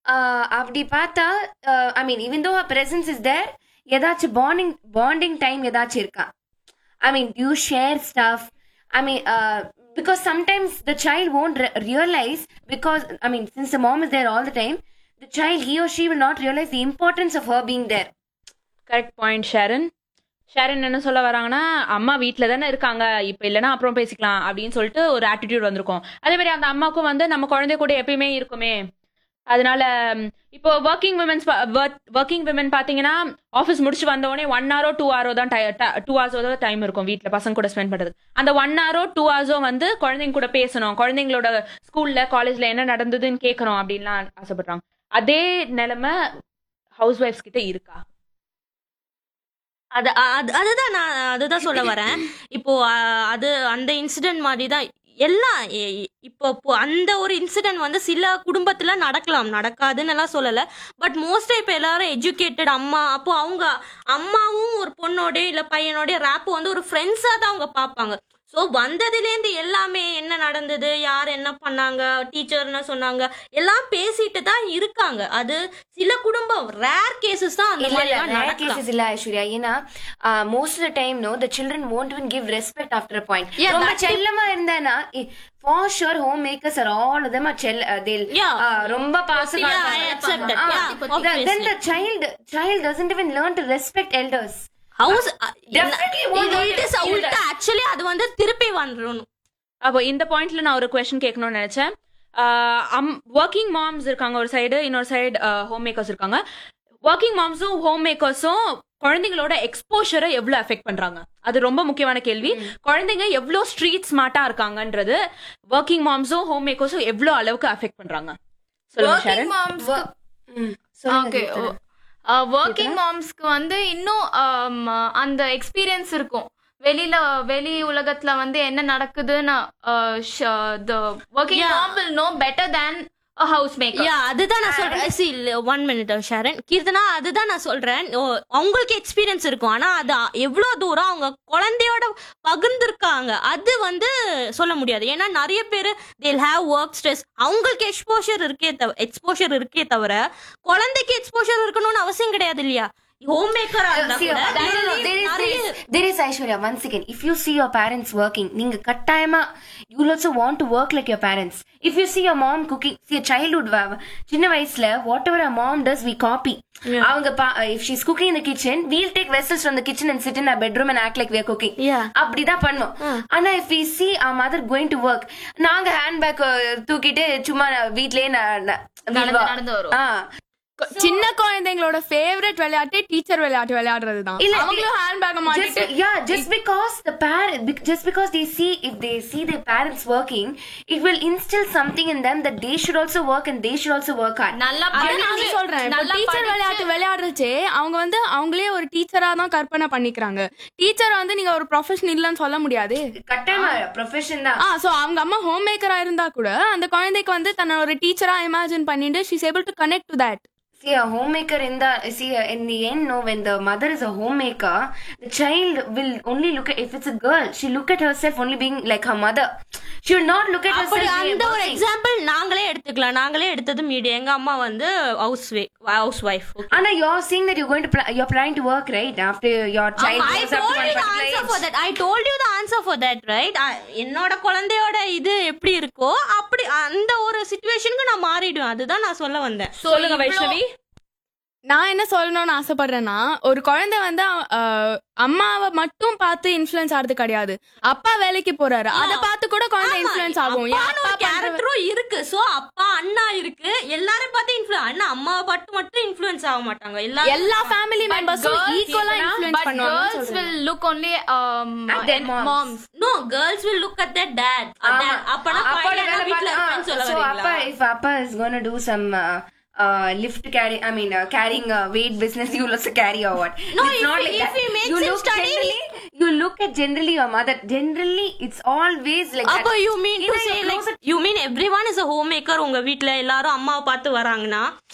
அப்படி பார்த்தா I mean even though her presence is there ஏதாச்சும் பாண்டிங் பாண்டிங் டைம் ஏதாச்சும் இருக்கா I mean you share stuff I mean because sometimes the child won't re- realize because i mean since the mom is there all the time the child he or she will not realize the importance of her being there correct point Sharon Sharon என்ன சொல்ல வராங்கன்னா அம்மா வீட்டில் தானே இருக்காங்க இப்போ இல்லைன்னா அப்புறம் பேசிக்கலாம் அப்படின்னு சொல்லிட்டு ஒரு ஆட்டிடியூட் வந்திருக்கும் அதே மாதிரி அந்த அம்மாவுக்கும் வந்து நம்ம குழந்தை கூட எப்பயுமே இருக்குமே அதனால ம், இப்போ ஒர்க்கிங் விமன்ஸ் ஒர்க்கிங் விமன் பார்த்தீங்கன்னா ஆஃபீஸ் முடிச்சு வந்த உடனே ஒன் ஹவரோ டூ ஹவரோ தான் டூ ஹவர்ஸோ தான் டைம் இருக்கும் வீட்டில் பசங்க கூட ஸ்பெண்ட் பண்ணுறது அந்த ஒன் ஹவரோ டூ ஹவர்ஸோ வந்து குழந்தைங்க கூட பேசணும் குழந்தைங்களோட ஸ்கூலில் காலேஜில் என்ன நடந்ததுன்னு கேட்கணும் அப்படின்லாம் ஆசைப்படுறாங்க அதே நிலைமை ஹவுஸ் ஒய்ஃப்ஸ் கிட்ட இருக்கா அது அது அதுதான் நான் அதுதான் சொல்ல வரேன் இப்போ அஹ், அது அந்த இன்சிடென்ட் மாதிரி தான் எல்லாம் எ- எ- இப்போ இப்போ அந்த ஒரு இன்சிடென்ட் வந்து சில குடும்பத்துல நடக்கலாம் நடக்காதுன்னு எல்லாம் சொல்லல பட் மோஸ்டா இப்போ எல்லாரும் எஜுகேட்டட் அம்மா அப்போ அவங்க அம்மாவும் ஒரு பொண்ணோட இல்ல பையனோட ரேப் வந்து ஒரு ஃப்ரெண்ட்ஸா தான் அவங்க பார்ப்பாங்க ஸோ வந்ததுலேருந்து எல்லாமே என்ன நடந்தது யார் என்ன பண்ணாங்க டீச்சர் என்ன சொன்னாங்க எல்லாம் பேசிட்டு தான் இருக்காங்க அது சில குடும்பம் ரேர் கேசஸ் தான் அந்த இல்ல மாதிரி இல்ல எல்லாம் ரேர் நடக்கலாம் கேசஸ் இல்ல ஐஸ்வர்யா ஏன்னா most of the time no the children won't even give respect after a point Yeah, ரொம்ப that- செல்லமா இருந்தானா for sure home makers are all of them are chell uh, they'll Yeah. uh, ரொம்ப பாசமா Yeah, இருப்பாங்க. I accept that. Ah, Yeah, the- then obviously. the child child doesn't even learn to respect elders house Definitely won't it is feel that. Actually அது வந்து திருப்பி வந்துடும் அப்போ இந்த பாயிண்ட்ல நான் ஒரு கொஸ்டின் கேட்கணும்னு நினைச்சேன் ஒர்க்கிங் மாம்ஸ் இருக்காங்க ஒரு சைடு இன்னொரு சைடு ஹோம் மேக்கர்ஸ் இருக்காங்க ஒர்க்கிங் மாம்ஸும் ஹோம் மேக்கர்ஸும் குழந்தைங்களோட எக்ஸ்போஷரை எவ்வளவு அஃபெக்ட் பண்றாங்க அது ரொம்ப முக்கியமான கேள்வி குழந்தைங்க எவ்வளவு ஸ்ட்ரீட் ஸ்மார்ட்டா இருக்காங்கன்றது ஒர்க்கிங் மாம்ஸும் ஹோம் மேக்கர்ஸும் எவ்வளவு அளவுக்கு அஃபெக்ட் பண்றாங்க சொல்லுங்க ஒர்க்கிங் ஷரண் மாம்ஸ் ம், சொல்லுங்க ஓகே கீர்த்தனா. ஒர்க்கிங் மாம்ஸ்க்கு வந்து இன்னும் um, அந்த எக்ஸ்பீரியன்ஸ் இருக்கும் வெளியில வெளி உலகத்துல வந்து என்ன நடக்குதுன்னு working Yeah. Mom will know better than house maker yeah அதுதான் நான் சொல்றேன் see one minute Sharan Keerthana அதுதான் நான் சொல்றேன் ஓ, அவங்களுக்கு எக்ஸ்பீரியன்ஸ் இருக்கும் ஆனா அது எவ்வளவு தூரம் அவங்க குழந்தையோட பகிர்ந்திருக்காங்க அது வந்து சொல்ல முடியாது ஏன்னா நிறைய பேர் தேல் ஹேவ் ஒர்க் ஸ்ட்ரெஸ் அவங்களுக்கு எக்ஸ்போஷர் இருக்கே தவிர எக்ஸ்போஷர் இருக்கே தவிர குழந்தைக்கு எக்ஸ்போஷர் இருக்கணும்னு அவசியம் கிடையாது இல்லையா ஹோம் மேக்கரா இருந்தா See, கூட no, no, no, there is, there நிறைய is, there is Aishwarya, one second. If you see your parents working, நீங்க கட்டாயமா you will also want to work like your parents. If you see your mom cooking, see a childhood, வ- சின்ன வயசுல whatever a mom does, we copy. அவங்க பா- if she's cooking in the kitchen, we'll take vessels from the kitchen and sit in our bedroom and act like we are cooking. Yeah. அப்படிதான் பண்ணும் ஆனா if we see our mother going to work, நாங்க handbag தூக்கிட்டு சும்மா வீட்லயே ந- ந- நடந்து வா- நடந்து வருவோம். ஆ. கொ- சின்ன குழந்தைங்களோட ஃபேவரட் விளையாட்டு டீச்சர் விளையாட்டு விளையாடுறது தான் இல்ல, அவங்களும் ஹேண்ட்பேக் just, மாட்டிட்டு yeah just because the parent just because they see if they see their parents working it will instill something in them that they should also work and they should also work hard நல்லா அதான் நான் படிச்சு- சொல்றேன் நல்லா teacher படிச்சு- விளையாட்டு விளையாடுறச்சே அவங்க வந்து அவங்களே ஒரு டீச்சரா தான் கற்பனை பண்ணிக்கிறாங்க டீச்சர் வந்து நீங்க ஒரு ப்ரொஃபஷன் இல்லன்னு சொல்ல முடியாது கட்டாயமா ப்ரொஃபஷன் தான் ஆ சோ அவங்க அம்மா ஹோம் மேக்கரா இருந்தா கூட அந்த குழந்தைக்கு வந்து தன்னை ஒரு டீச்சரா இமேஜின் பண்ணிட்டு she's able to connect to that see a homemaker in the see uh, in the end no when the mother is a homemaker the child will only look at if it's a girl she look at herself only being like her mother she will not look at அப்படி herself அந்த ஒரு working. Example நாங்களே எடுத்துக்கலாம் நாங்களே எடுத்தது media எங்க அம்மா வந்து house house wife Anna, you're saying that you're going to pla- you're planning to work right after your child I grows up to told one you the particular answer age. for that. I told you the answer for that, right? I- என்னோட குழந்தையோட இது எப்படி இருக்கோ அப்படி அந்த ஒரு சுச்சுவேஷனுக்கு நான் மாறிடுவேன் அதுதான் நான் சொல்ல வந்தேன் சொல்லுங்க வைஷ்ணவி நான் என்ன சொல்லணும்னு ஆசைப்படுறேன்னா ஒரு குழந்தை வந்து அஹ், அம்மாவை மட்டும் பார்த்து இன்ஃபுளுன்ஸ் ஆகிறது கிடையாது அப்பா வேலைக்கு போறாரு அதை பார்த்து கூட குழந்தை இன்ஃபுளுன்ஸ் ஆகும் என் அப்பா பண்ற- கேரக்டரும் இருக்கு சோ அப்பா அண்ணா இருக்கு எல்லாரும் பார்த்து இன்ஃபுளுன் அண்ணா அம்மாவை பார்த்து மட்டும் இன்ஃபுளுன்ஸ் ஆக மாட்டாங்க எல்லாரும் எல்லா ஃபேமிலி மெம்பர்ஸும் ஈக்குவலா இன்ஃபுளுன்ஸ் but பண்ணுவாங்க girls will look only um, At their moms. moms. No girls will look at that dad ஆமா. அப்பனா அப்பாவோட பையன் வேலை வீட்ல பார்த்தா- இருப்பேன்னு சொல்ல so அப்பா வரீங்களா if அப்பா is going to do some uh, uh, lift carry I mean uh, carrying uh, weight business you will also carry or what No, it's if not he- like if that he makes you him look study- generally you look at generally your mother generally it's always like அப்போ that you mean to ஏன்னா say you're like closer- you mean everyone is a home maker உங்க வீட்ல எல்லாரும் அம்மாவை பார்த்து வராங்கன்னா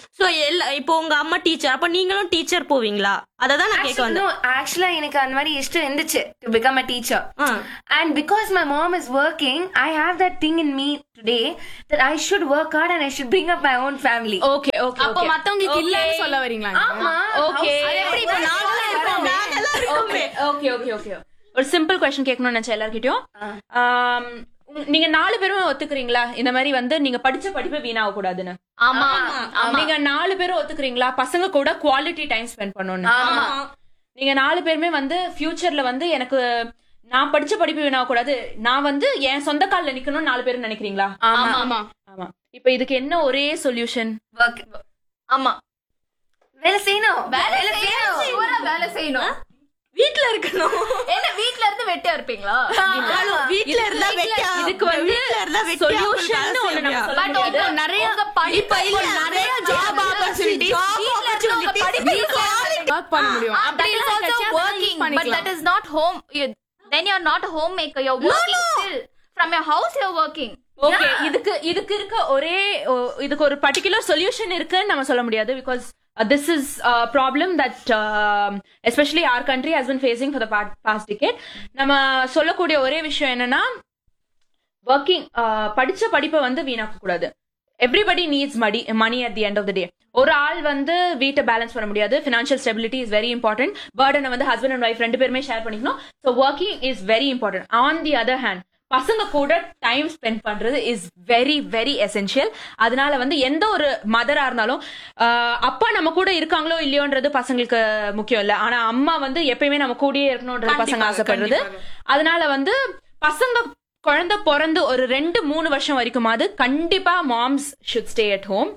so எல்லா இப்போ உங்க அம்மா டீச்சர் அப்ப நீங்களும் டீச்சர் போவீங்களா அதை தான் நான் கேட்க வந்தேன் ஆக்சுவலா எனக்கு அந்த மாதிரி இஷ்டம் இருந்துச்சு டு பிகம் அ டீச்சர் ஆ. And because my mom is working, I have that thing in me today that I should work hard and I should bring up my own family. Okay okay அப்ப மத்தவங்களுக்கு இல்லன்னு சொல்ல வரீங்களா நீங்க? ஆமா. Okay. House- அது எப்படி இப்ப நாங்களாம் இருக்கோம், நாங்கெல்லாம் இருக்கோமே. ஓகே ஓகே ஓகே ஒரு சிம்பிள் கொஸ்டின் கேட்கணும்னு நினைச்சேன் எல்லார்கிட்டயும் ஆம், உங்க- நீங்க நாலு பேரும் ஒத்துக்கிறீங்களா இந்த மாதிரி வந்து நீங்க படிச்ச படிப்பு வீணாக கூடாதுன்னு ஆமா நீங்க நாலு பேரும் ஒத்துக்கிறீங்களா பசங்க கூட குவாலிட்டி டைம் ஸ்பெண்ட் பண்ணணும்னு ஆமா. நீங்க நாலு பேருமே வந்து ஃபியூச்சர்ல வந்து எனக்கு நான் படிச்ச படிப்பு வீணாக கூடாது நான் வந்து என் சொந்த கால்ல நிக்கணும்னு நாலு பேரும் நினைக்கிறீங்களா ஆமா. ஆமா ஆமா இப்ப இதுக்கு என்ன ஒரே சொல்யூஷன் Work. ஆமா வேலை செய்யணும் வேலை செய்யணும் Sure ஆ வேலை செய்யணும் வீட்ல இருக்கணும் என்ன வீட்ல இருந்து வெட்டியா இருப்பீங்களா வீட்ல இருந்தா வெட்டியா இதுக்கு வந்து வீட்ல இருந்தா வெட்டியா சொல்யூஷன் ஒண்ணு நம்ம சொல்ல பட் முடியாது உங்க நிறைய உங்க இப்ப இல்ல நிறைய job opportunities job opportunities work பண்ண முடியும் that அப்படி is எல்லாம் also கிடைச்சா அதை working use but பண்ணிக்கலாம். that is not home you- then you're not a homemaker you're working still from your house you're working okay இதுக்கு இதுக்கு இருக்க ஒரே ஓ- இதுக்கு ஒரு பர்டிகுலர் சொல்யூஷன் இருக்குன்னு நம்ம சொல்ல முடியாது because this is problem that especially our country has been facing for the past decade நம்ம சொல்லக்கூடிய ஒரே விஷயம் என்னன்னா ஒர்க்கிங் படிச்ச படிப்பை வந்து வீணாக்க கூடாது எவ்ரிபடி நீட்ஸ் மடி money at the end of the day ஒரு ஆள் வந்து வீட்டை பேலன்ஸ் பண்ண முடியாது financial stability is very important பேர்டனை வந்து ஹஸ்பண்ட் அண்ட் ஒய்ஃப் ரெண்டு பேருமே ஷேர் பண்ணிக்கணும் so working is very important on the other hand பசங்க கூட டைம் ஸ்பெண்ட் பண்றது இஸ் வெரி வெரி எசென்ஷியல் அதனால வந்து எந்த ஒரு மதரா இருந்தாலும் ஆஹ், அப்பா நம்ம கூட இருக்காங்களோ இல்லையோன்றது பசங்களுக்கு முக்கியம் இல்ல ஆனா அம்மா வந்து எப்பயுமே நம்ம கூடயே இருக்கணும்ன்றது பசங்க ஆசைப்படுறது அதனால வந்து பசங்க குழந்தை பிறந்து ஒரு ரெண்டு மூணு வருஷம் வரைக்குமாவது கண்டிப்பா moms should stay at home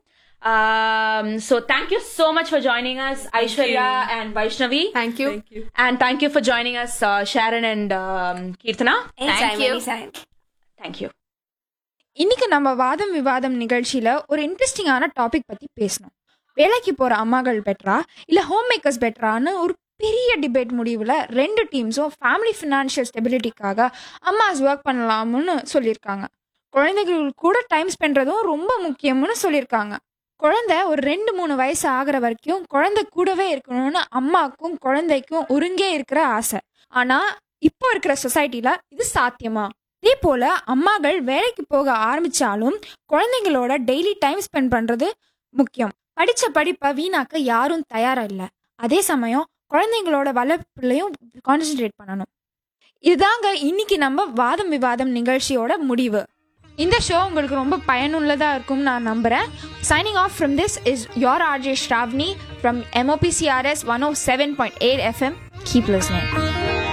so thank you so much for joining us aishwarya and vaishnavi Thank you. and thank you for joining us uh, sharon and um, kirtana Anytime, you. anytime. thank you இன்னைக்கு நம்ம வாதம் விவாதம் நிகழ்ச்சியில ஒரு இன்ட்ரெஸ்டிங்கான topic பத்தி பேசணும் வேலைக்கு போற அம்மாக்கள் பெட்டரா இல்ல ஹோம் மேக்கர்ஸ் பெட்டரான்னு ஒரு பெரிய டிபேட் முடிவுல ரெண்டு டீம்ஸும் ஃபேமிலி ஃபினான்ஷியல் ஸ்டெபிலிட்டிக்காக அம்மாஸ் ஒர்க் பண்ணலாம்னு சொல்லியிருக்காங்க குழந்தைகள் கூட டைம் ஸ்பெண்ட்றதும் ரொம்ப முக்கியம்னு சொல்லியிருக்காங்க குழந்தை ஒரு ரெண்டு மூணு வயசு ஆகிற வரைக்கும் குழந்தை கூடவே இருக்கணும்னு அம்மாக்கும் குழந்தைக்கும் ஒருங்கே இருக்கிற ஆசை ஆனா இப்போ இருக்கிற சொசைட்டில இது சாத்தியமா இதே போல அம்மாக்கள் வேலைக்கு போக ஆரம்பிச்சாலும் குழந்தைங்களோட டெய்லி டைம் ஸ்பெண்ட் பண்றது முக்கியம் படிச்ச படிப்பை வீணாக்க யாரும் தயாரா இல்லை அதே சமயம் குழந்தைங்களோட வளர்ப்புலையும் கான்சென்ட்ரேட் பண்ணணும் இதுதாங்க இன்னைக்கு நம்ம வாதம் விவாதம் நிகழ்ச்சியோட முடிவு இந்த ஷோ உங்களுக்கு ரொம்ப பயனுள்ளதா இருக்கும்னு நான் நம்புறேன் signing off from this is your RJ Sravani from MOPCRS one o seven point eight FM keep listening